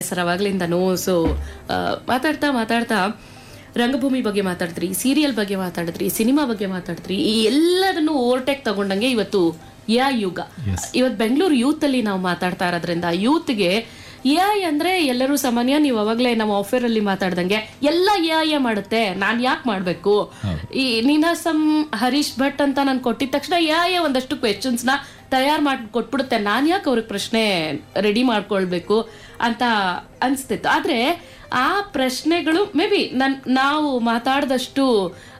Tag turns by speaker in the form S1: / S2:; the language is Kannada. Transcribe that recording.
S1: ಸರ್ ಅವಾಗ್ಲಿಂದನೂ ಸೊ ಮಾತಾಡ್ತಾ ಮಾತಾಡ್ತಾ ರಂಗಭೂಮಿ ಬಗ್ಗೆ ಮಾತಾಡಿದ್ರಿ ಸೀರಿಯಲ್ ಬಗ್ಗೆ ಮಾತಾಡಿದ್ರಿ ಸಿನಿಮಾ ಬಗ್ಗೆ ಮಾತಾಡಿದ್ರಿ ಈ ಎಲ್ಲದನ್ನು ಓವರ್ಟೇಕ್ ತಗೊಂಡಂಗೆ ಇವತ್ತು ಯಾ ಯುಗ ಇವತ್ತು ಬೆಂಗಳೂರು ಯೂತ್ ಅಲ್ಲಿ ನಾವು ಮಾತಾಡ್ತಾ ಇರೋದ್ರಿಂದ ಯೂತ್ಗೆ ಎ ಅಂದ್ರೆ ಎಲ್ಲರೂ ಸಾಮಾನ್ಯ ನೀವು ಅವಾಗಲೇ ನಮ್ಮ ಆಫರ್ ಅಲ್ಲಿ ಮಾತಾಡ್ದಂಗೆ ಎಲ್ಲ ಎ ಮಾಡುತ್ತೆ ನಾನ್ ಯಾಕೆ ಮಾಡ್ಬೇಕು ಈ ನೀನಾಸಂ ಹರೀಶ್ ಭಟ್ ಅಂತ ನಾನು ಕೊಟ್ಟಿದ ತಕ್ಷಣ ಎ ಒಂದಷ್ಟು ಕ್ವೆಶನ್ಸ್ ನ ತಯಾರು ಮಾಡಿ ಕೊಟ್ಬಿಡುತ್ತೆ ನಾನ್ ಯಾಕೆ ಅವ್ರಿಗೆ ಪ್ರಶ್ನೆ ರೆಡಿ ಮಾಡ್ಕೊಳ್ಬೇಕು ಅಂತ ಅನ್ಸ್ತಿತ್ತು ಆದ್ರೆ ಆ ಪ್ರಶ್ನೆಗಳು ಮೇ ಬಿ ನನ್ ನಾವು ಮಾತಾಡಿದಷ್ಟು